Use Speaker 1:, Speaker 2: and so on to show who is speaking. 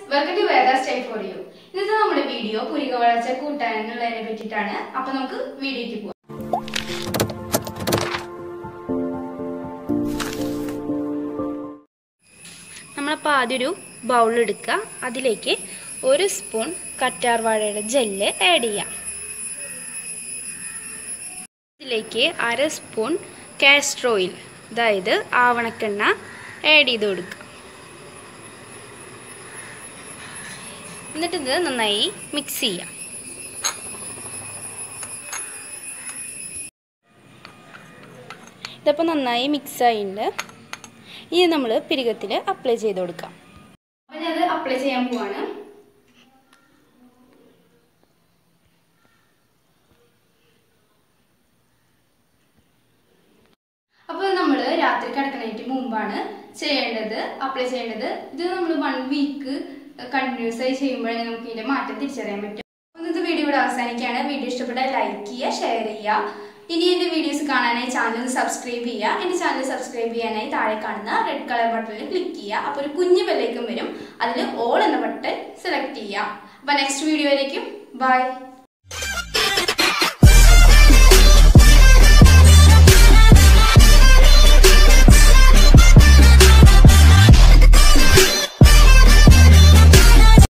Speaker 1: welcome to Veda സ്റ്റൈ for you ഇന്നത്തെ നമ്മുടെ വീഡിയോ പുരിക വളർച്ച കൂട്ടാനുള്ളതിനെ പറ്റിയിട്ടാണ് അപ്പൊ നമുക്ക് വീഡിയോയ്ക്ക് പോവാം
Speaker 2: നമ്മളപ്പോൾ ആദ്യം ഒരു ബൗൾ എടുക്കുക അതിലേക്ക് ഒരു സ്പൂൺ കറ്റാർ വാഴയുടെ ജെല്ല് ആഡ് ചെയ്യാം ഇതിലേക്ക് അര സ്പൂൺ കാസ്റ്റർ ഓയിൽ അതായത് ആവണക്കെണ്ണ ആഡ് ചെയ്ത് കൊടുക്കുക എന്നിട്ട് ഇത് നന്നായി മിക്സ് ചെയ്യാം ഇതപ്പോൾ നന്നായി മിക്സ് ആയിട്ടുണ്ട് ഇനി നമ്മൾ പിരികത്തിൽ അപ്ലൈ ചെയ്ത് കൊടുക്കാം
Speaker 1: അപ്പൊ ഞാനത് അപ്ലൈ ചെയ്യാൻ പോവാണ് അപ്പോൾ നമ്മൾ രാത്രി കിടക്കുന്നതിന് മുമ്പാണ് ചെയ്യേണ്ടത് അപ്ലൈ ചെയ്യേണ്ടത് ഇത് നമ്മൾ വൺ വീക്ക് കണ്ടിന്യൂസ് ആയി ചെയ്യുമ്പോഴേ നമുക്ക് ഇതിന്റെ മാറ്റം തിരിച്ചറിയാൻ പറ്റും അപ്പോൾ ഇന്നത്തെ വീഡിയോ ഇവിടെ അവസാനിക്കുകയാണ് വീഡിയോ ഇഷ്ടപ്പെട്ടാൽ ലൈക്ക് ചെയ്യുക ഷെയർ ചെയ്യുക ഇനി എൻ്റെ വീഡിയോസ് കാണാനായി ചാനൽ സബ്സ്ക്രൈബ് ചെയ്യുക എൻ്റെ ചാനൽ സബ്സ്ക്രൈബ് ചെയ്യാനായി താഴെ കാണുന്ന റെഡ് കളർ ബട്ടണിൽ ക്ലിക്ക് ചെയ്യുക അപ്പോൾ ഒരു കുഞ്ഞു ബെല്ലേക്കും വരും അതിൽ ഓൾ എന്ന ബട്ടൺ സെലക്ട് ചെയ്യുക അപ്പോൾ നെക്സ്റ്റ് വീഡിയോയിലേക്കും ബൈ